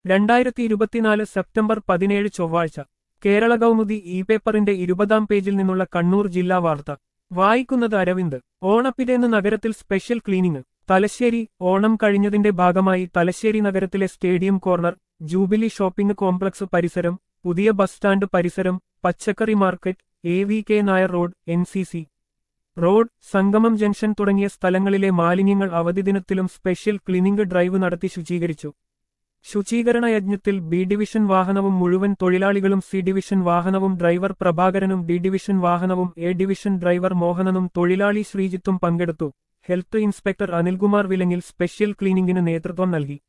രണ്ടായിരത്തി ഇരുപത്തിനാല് സെപ്റ്റംബർ പതിനേഴ് ചൊവ്വാഴ്ച കേരള കൗമുദി ഇ പേപ്പറിന്റെ ഇരുപതാം പേജിൽ നിന്നുള്ള കണ്ണൂർ ജില്ലാ വാർത്ത വായിക്കുന്നത് അരവിന്ദ് ഓണപ്പിതേന്ന് നഗരത്തിൽ സ്പെഷ്യൽ ക്ലീനിംഗ് തലശ്ശേരി ഓണം കഴിഞ്ഞതിന്റെ ഭാഗമായി തലശ്ശേരി നഗരത്തിലെ stadium corner jubilee shopping complex പരിസരം പുതിയ ബസ് സ്റ്റാൻഡ് പരിസരം പച്ചക്കറി market A V K Nair road N C C road സംഗമം ജംഗ്ഷൻ തുടങ്ങിയ സ്ഥലങ്ങളിലെ മാലിന്യങ്ങൾ അവധി ദിനത്തിലും സ്പെഷ്യൽ ക്ലീനിംഗ് ഡ്രൈവ് നടത്തി ശുചീകരിച്ചു ശുചീകരണ യജ്ഞത്തിൽ ബി ഡിവിഷൻ വാഹനവും മുഴുവൻ തൊഴിലാളികളും സി ഡിവിഷൻ വാഹനവും ഡ്രൈവർ പ്രഭാകരനും ഡി ഡിവിഷൻ വാഹനവും എ ഡിവിഷൻ ഡ്രൈവർ മോഹനനും തൊഴിലാളി ശ്രീജിത്തും പങ്കെടുത്തു ഹെൽത്ത് ഇൻസ്പെക്ടർ അനിൽകുമാർ വിലങ്ങിൽ സ്പെഷ്യൽ ക്ലീനിംഗിന് നേതൃത്വം നൽകി